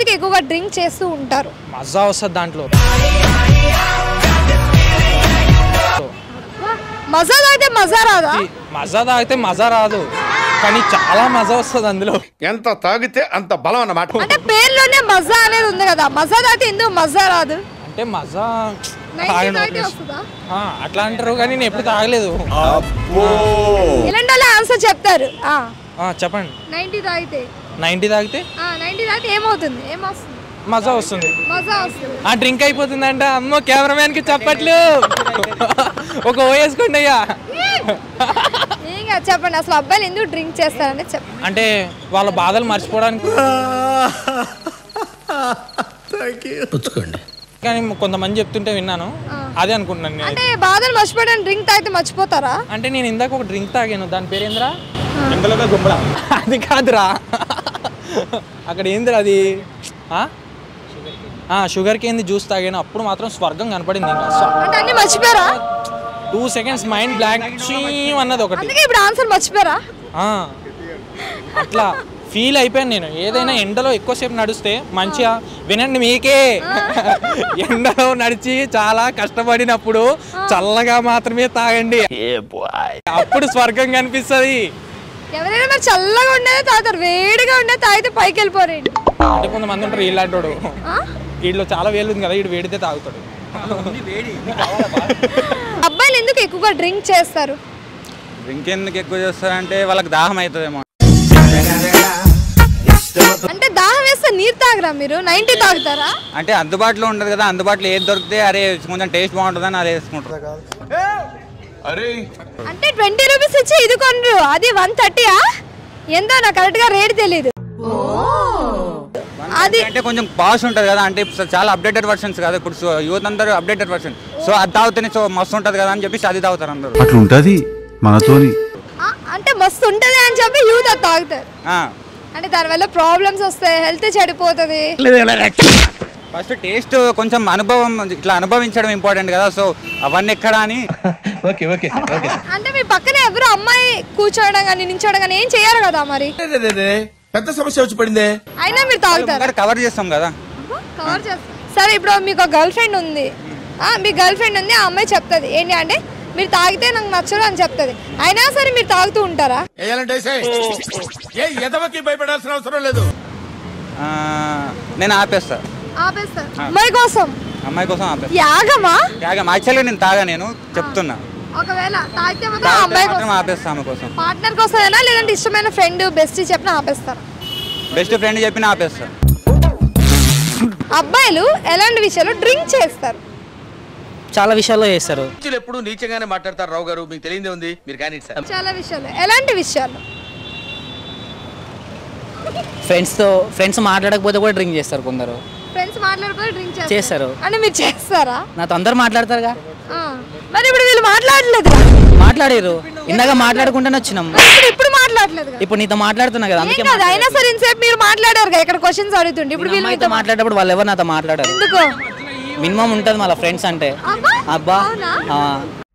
ఎందుకు ఎక్కువగా డ్రింక్ చేస్తూ ఉంటారు మజా వస్తుంది దాంట్లో మజా తాగితే మజా రాదా ఈ మజా తాగితే మజా రాదు కానీ చాలా మజా వస్తుంది అందులో ఎంత తాగితే అంత బలం అన్నమాట అంటే పేర్లోనే మజా అనేది ఉంది కదా మజా తాగితే ఎందుకు మజా రాదు అంటే మజా నైన్టీ తాగిన తాగితే place. వస్తుందా ఆ, అట్లా అంటారు కానీ నేను ఎప్పుడు తాగలేదు ఇలాంటి వాళ్ళు ఆన్సర్ చెప్తారు ఆ, చెప్పండి నైన్టీ తాగితే నైంటీ తాగితే నైన్టీ తాగితే ఏమవుతుంది ఏమొస్తుంది మజా వస్తుంది మజా వస్తుంది ఆ డ్రింక్ అయిపోతుందంట అమ్మో కెమెరామ్యాన్ కి చెప్పట్లు ఒక ఓ వేసుకోండి అయ్యా ఏం కాదు చెప్పండి అసలు అబ్బాయిలు ఎందుకు డ్రింక్ చేస్తారని చెప్పండి అంటే వాళ్ళ బాధలు మర్చిపోవడానికి కానీ కొంతమంది చెప్తుంటే విన్నాను అదే అనుకుంటున్నాను నేను అంటే బాధలు మర్చిపోవడానికి డ్రింక్ తాగితే మర్చిపోతారా అంటే నేను ఇందాక ఒక డ్రింక్ తాగాను దాని పేరు ఏంద్రా అది కాదురా అక్కడ ఏందిరా అది ఆ? ఆ, షుగర్ కేంది జ్యూస్ తాగాను అప్పుడు మాత్రం స్వర్గం కనపడింది ఇంకా అంటే అన్ని మర్చిపోయారా టూ సెకండ్స్ మైండ్ బ్లాంక్ అన్నది ఒకటి అందుకే ఇప్పుడు ఆన్సర్ మర్చిపోయారా ఆ, అట్లా ఫీల్ అయిపోయాను నేను ఏదైనా ఎండలో ఎక్కువసేపు నడిస్తే మంచిగా వినండి మీకే ఎండలో నడిచి చాలా కష్టపడినప్పుడు చల్లగా మాత్రమే తాగండి అప్పుడు స్వర్గం కనిపిస్తుంది ఎవరైనా మరి చల్లగా ఉండేదే తాగుతారు వేడిగా ఉండేది తాగితే పైకి వెళ్ళిపోరండి అంటే కొంతమంది ఉంటారు ఇలాంటోడు వీటిలో చాలా వేలు ఉంది కదా వీడు వేడితే తాగుతాడు అబ్బాయిలు ఎందుకు ఎక్కువగా డ్రింక్ చేస్తారు డ్రింక్ ఎందుకు ఎక్కువ చేస్తారంటే వాళ్ళకి దాహం అవుతుందేమో అంటే దాహం వేస్తే నీరు తాగరా మీరు నైన్టీ తాగుతారా అంటే అందుబాటులో ఉండదు కదా అందుబాటులో ఏది దొరికితే అరే కొంచెం టేస్ట్ బాగుంటుందని అది వేసుకుంటారు అంటే ట్వంటీ రూపీస్ ఇచ్చి ఇది కొనరు అది వన్ థర్టీయా ఎంతో నాకు కరెక్ట్ గా రేట్ తెలియదు అది అంటే కొంచెం పాష్ ఉంటుంది కదా అంటే ఇప్పుడు చాలా అప్డేటెడ్ వర్షన్స్ కదా ఇప్పుడు సో యూత్ అందరూ అప్డేటెడ్ వర్షన్ సో అది తాగుతూనే సో మస్తు ఉంటుంది కదా అని చెప్పేసి అది తాగుతారు అందరూ అట్లుంటది మనతోని ఆ, అంటే మస్తు ఉంటది అని చెప్పి యూత్ అది తాగుతారు ఆ. అంటే దానివల్ల ప్రాబ్లమ్స్ వస్తాయి హెల్త్ చెడిపోతుంది ఫస్ట్ టేస్ట్ కొంచెం అనుభవం ఇట్లా అనుభవించడం ఇంపార్టెంట్ కదా సో అవన్నీ ఎక్కడ అని అంటే మీ పక్కన ఎవరు అమ్మాయి కూర్చోవడం కానీ నించోవడం కానీ ఏం చేయరు కదా మరి పెద్ద సమస్య వచ్చి పడిందే అయినా మీరు తాగుతారు కవర్ చేస్తాం కదా కవర్ చేస్తారు సరే ఇప్పుడు మీకు గర్ల్ ఫ్రెండ్ ఉంది ఆ, మీ గర్ల్ ఫ్రెండ్ ఉంది ఆ అమ్మాయి చెప్తుంది ఏంటి అంటే మీరు తాగితే నాకు నచ్చదు అని చెప్తుంది అయినా సరే మీరు తాగుతూ ఉంటారా వేయాలంటే వేసేయ్. ఏ ఎదవకి భయపడాల్సిన అవసరం లేదు ఆ, నేను ఆపేస్తా ఆపేస్తారు అమ్మాయి కోసం అమ్మాయి కోసం ఆపేస్తా యాగమా త్యాగం యాక్చువల్గా నేను తాగా నేను చెప్తున్నా ఒకవేళ తాగితే మాత్రం ఆ తాగితే అమ్మాయి మాత్రం కోసం ఆపేస్తా ఆమె కోసం పార్ట్నర్ కోసమేనా లేదంటే ఇష్టమైన ఫ్రెండ్ బెస్ట్ చెప్పిన ఆపేస్తారా బెస్ట్ ఫ్రెండ్ చెప్పిన ఆపేస్తా అబ్బాయిలు ఎలాంటి విషయాలు డ్రింక్ చేస్తారు చాలా విషయాల్లో చేస్తారు నీచులు ఎప్పుడు నీచంగానే మాట్లాడతారు రావు గారు మీకు తెలియదే ఉంది మీరు కానీ సార్ చాలా విషయాలు ఎలాంటి విషయాలు ఫ్రెండ్స్తో ఫ్రెండ్స్ మాట్లాడకపోతే కూడా డ్రింక్ చేస్తారు కొందరు ఫ్రెండ్స్ మాట్లాడిపోతే డ్రింక్ చేస్తారు. అంటే మీరు చేస్తారా నాతో అందరు మాట్లాడతారుగా ఆ. మరి ఇప్పుడు వీళ్ళు మాట్లాడలేదు మాట్లాడారు ఇందాక మాట్లాడుకుంటూనే వచ్చినాం ఇప్పుడు ఇప్పుడు మాట్లాడలేదు కదా. ఇప్పుడు నీతో మాట్లాడుతున్నా కదా ఏం అందుకే కాదు అయినా సరే ఇంతసేపు మీరు మాట్లాడారు కదా ఇక్కడ క్వశ్చన్స్ అడుగుతుండే ఇప్పుడు వీళ్ళు అమ్మాయితో మాట్లాడేటప్పుడు వాళ్ళు ఎవరు నాతో మాట్లాడారు ఎందుకు మినిమం ఉంటుంది మళ్ళీ ఫ్రెండ్స్ అంటే అబ్బా అబ్బా అవునా? ఆ.